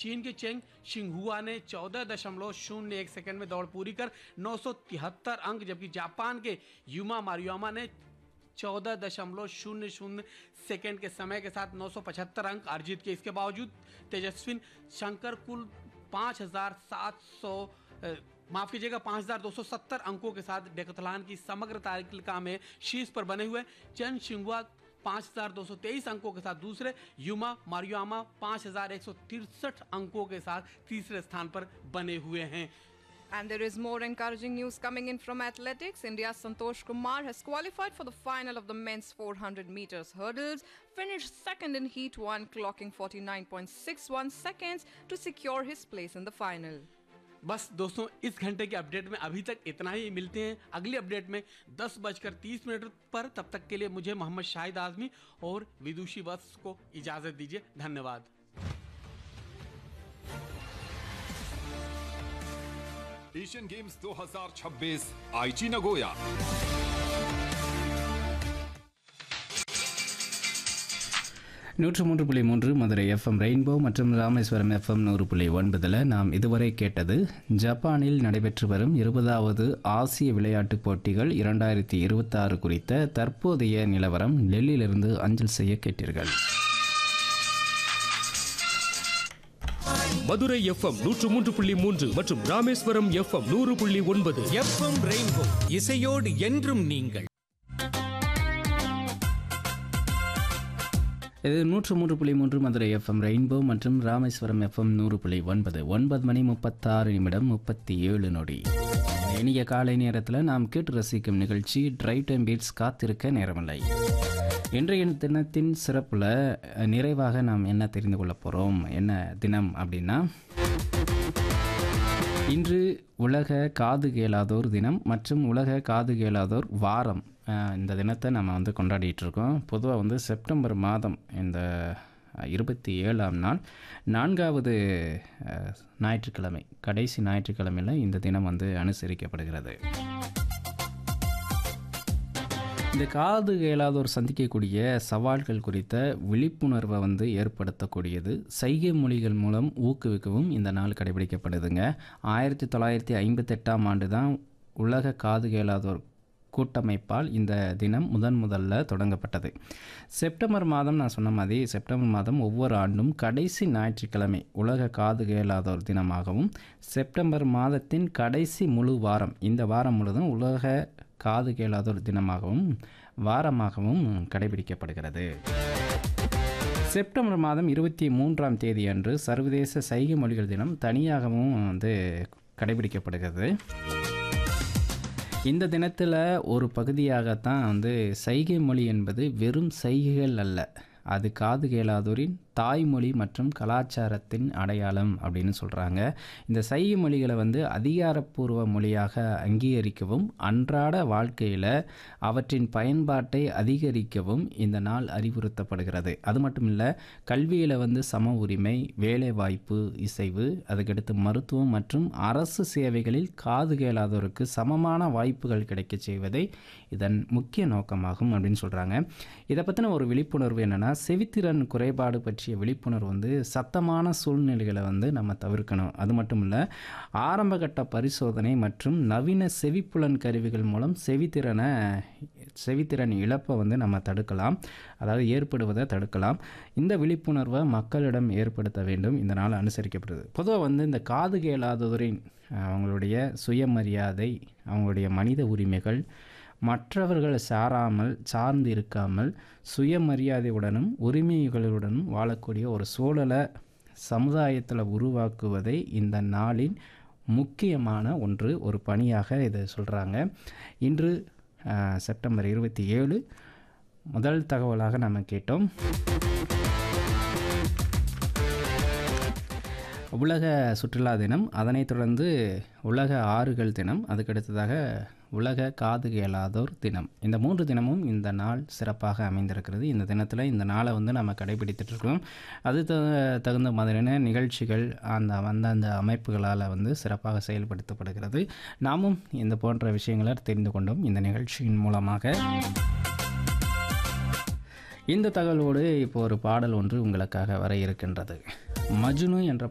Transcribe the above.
चीन के चेंग शिंगहुआ ने चौदह दशमलव शून्य एक सेकेंड में दौड़ पूरी कर नौ अंक जबकि जापान के युमा मारियामा ने चौदह दशमलव शून्य शून्य सेकेंड के समय के साथ 975 अंक अर्जित किए इसके बावजूद तेजस्विन शंकर कुल पाँच हजार सात सौ माफ कीजिएगा 5,270 अंकों के साथ डेकथलान की समग्र तालिका में शीर्ष पर बने हुए चंद शिंगुआ 5,223 अंकों के साथ दूसरे युमा मारियामा पाँच अंकों के साथ तीसरे स्थान पर बने हुए हैं And there is more encouraging news coming in from athletics. India's Santosh Kumar has qualified for the final of the men's 400 meters hurdles, finished second in Heat 1, clocking 49.61 seconds to secure his place in the final. बस दोस्तों इस घंटे के update में अभी तक इतना ही मिलते हैं अगली अपडेट में दस बजकर तीस मिनट पर तब तक के लिए मुझे मोहम्मद शाहिद आजमी और विदुषी वत्स को इजाजत दीजिए धन्यवाद एशियन गेम्स 2026 आईची नगोया நூற்று மூன்று புள்ளி மூன்று மதுரை எஃப்எம் ரெயின்போ மற்றும் ராமேஸ்வரம் எஃப்எம் நூறு புள்ளி ஒன்பதில் நாம் இதுவரை கேட்டது ஜப்பானில் நடைபெற்று வரும் இருபதாவது ஆசிய விளையாட்டுப் போட்டிகள் இரண்டாயிரத்தி இருபத்தாறு குறித்த தற்போதைய நிலவரம் டெல்லியிலிருந்து அஞ்சல் செய்ய கேட்டீர்கள் மதுரை எஃப்எம் நூற்று மூன்று புள்ளி மூன்று மற்றும் ராமேஸ்வரம் எஃப்எம் நூறு புள்ளி ஒன்பது எஃப்எம் ரெயின்போ இசையோடு என்றும் நீங்கள் இது நூற்று மூன்று புள்ளி மூன்று மதுரை எஃப்எம் ரெயின்போ மற்றும் ராமேஸ்வரம் எஃப்எம் நூறு புள்ளி ஒன்பது ஒன்பது மணி முப்பத்தாறு நிமிடம் முப்பத்தி ஏழு நொடி இனிய காலை நேரத்தில் நாம் கேட்டு ரசிக்கும் நிகழ்ச்சி டிரைவ் டைம் பீட்ஸ் காத்திருக்க நேரமில்லை இன்றைய தினத்தின் சிறப்பில் நிறைவாக நாம் என்ன தெரிந்து கொள்ள போகிறோம் என்ன தினம் அப்படின்னா இன்று உலக காது கேளாதோர் தினம் மற்றும் உலக காது கேளாதோர் வாரம் அஹ் இந்த தினத்தை நம்ம வந்து கொண்டாடிட்டு இருக்கோம் பொதுவாக வந்து செப்டம்பர் மாதம் இந்த இருபத்தி ஏழாம் நாள் நான்காவது அஹ், ஞாயிற்றுக்கிழமை கடைசி ஞாயிற்றுக்கிழமையில் இந்த தினம் வந்து அனுசரிக்கப்படுகிறது இந்த காது கேளாதோர் சந்திக்கக்கூடிய சவால்கள் குறித்த விழிப்புணர்வை வந்து ஏற்படுத்தக்கூடியது சைகை மொழிகள் மூலம் ஊக்குவிக்கவும் இந்த நாள் கடைபிடிக்கப்படுதுங்க ஆயிரத்தி தொள்ளாயிரத்தி ஐம்பத்தெட்டாம் ஆண்டு தான் உலக காது கேளாதோர் கூட்டமைப்பால் இந்த தினம் முதன் முதல்ல தொடங்கப்பட்டது செப்டம்பர் மாதம் நான் சொன்ன மாதிரி செப்டம்பர் மாதம் ஒவ்வொரு ஆண்டும் கடைசி ஞாயிற்றுக்கிழமை உலக காது கேளாதோர் தினமாகவும் செப்டம்பர் மாதத்தின் கடைசி முழு வாரம் இந்த வாரம் முழுதும் உலக காது கேளாதோர் தினமாகவும் வாரமாகவும் கடைபிடிக்கப்படுகிறது செப்டம்பர் மாதம் இருபத்தி மூன்றாம் தேதி அன்று சர்வதேச சைகை மொழிகள் தினம் தனியாகவும் வந்து கடைபிடிக்கப்படுகிறது இந்த தினத்தில் ஒரு பகுதியாகத்தான் வந்து சைகை மொழி என்பது வெறும் சைகைகள் அல்ல அது காது கேளாதோரின் தாய்மொழி மற்றும் கலாச்சாரத்தின் அடையாளம் அப்படின்னு சொல்கிறாங்க இந்த சைகை மொழிகளை வந்து அதிகாரப்பூர்வ மொழியாக அங்கீகரிக்கவும் அன்றாட வாழ்க்கையில் அவற்றின் பயன்பாட்டை அதிகரிக்கவும் இந்த நாள் அறிவுறுத்தப்படுகிறது அது மட்டும் இல்லை கல்வியில் வந்து சம உரிமை வேலைவாய்ப்பு இசைவு அதுக்கடுத்து மருத்துவம் மற்றும் அரசு சேவைகளில் காது கேளாதோருக்கு சமமான வாய்ப்புகள் கிடைக்கச் செய்வதை இதன் முக்கிய நோக்கமாகும் அப்படின்னு சொல்கிறாங்க இதை பற்றின ஒரு விழிப்புணர்வு என்னென்னா செவித்திறன் குறைபாடு பற்றிய விழிப்புணர்வு வந்து சத்தமான சூழ்நிலைகளை வந்து நம்ம தவிர்க்கணும் அது மட்டும் இல்லை ஆரம்பகட்ட பரிசோதனை மற்றும் நவீன செவிப்புலன் கருவிகள் மூலம் செவித்திறனை செவித்திறன் இழப்பை வந்து நம்ம தடுக்கலாம் அதாவது ஏற்படுவதை தடுக்கலாம் இந்த விழிப்புணர்வை மக்களிடம் ஏற்படுத்த வேண்டும் இந்த நாள் அனுசரிக்கப்படுது பொதுவாக வந்து இந்த காது கேளாதவரின் அஹ், அவங்களுடைய சுயமரியாதை அவங்களுடைய மனித உரிமைகள் மற்றவர்கள் சாராமல் சார்ந்து இருக்காமல் சுயமரியாதையுடனும் உரிமைகளுடனும் வாழக்கூடிய ஒரு சூழலை சமுதாயத்தில் உருவாக்குவதை இந்த நாளின் முக்கியமான ஒன்று ஒரு பணியாக இதை சொல்கிறாங்க இன்று அஹ், செப்டம்பர் இருபத்தி ஏழு முதல் தகவலாக நம்ம கேட்டோம் உலக சுற்றுலா தினம் அதனைத் தொடர்ந்து உலக ஆறுகள் தினம் அதுக்கடுத்ததாக உலக காது கேளாதோர் தினம் இந்த மூன்று தினமும் இந்த நாள் சிறப்பாக அமைந்திருக்கிறது இந்த தினத்தில் இந்த நாளை வந்து நம்ம கடைபிடித்துட்டு இருக்கோம் அது த- தகுந்த மாதிரியான நிகழ்ச்சிகள் அந்த அந்தந்த அமைப்புகளால் வந்து சிறப்பாக செயல்படுத்தப்படுகிறது நாமும் இந்த போன்ற விஷயங்களை தெரிந்து கொண்டோம் இந்த நிகழ்ச்சியின் மூலமாக இந்த தகவலோடு இப்போ ஒரு பாடல் ஒன்று உங்களுக்காக வர இருக்கின்றது மஜ்னு என்ற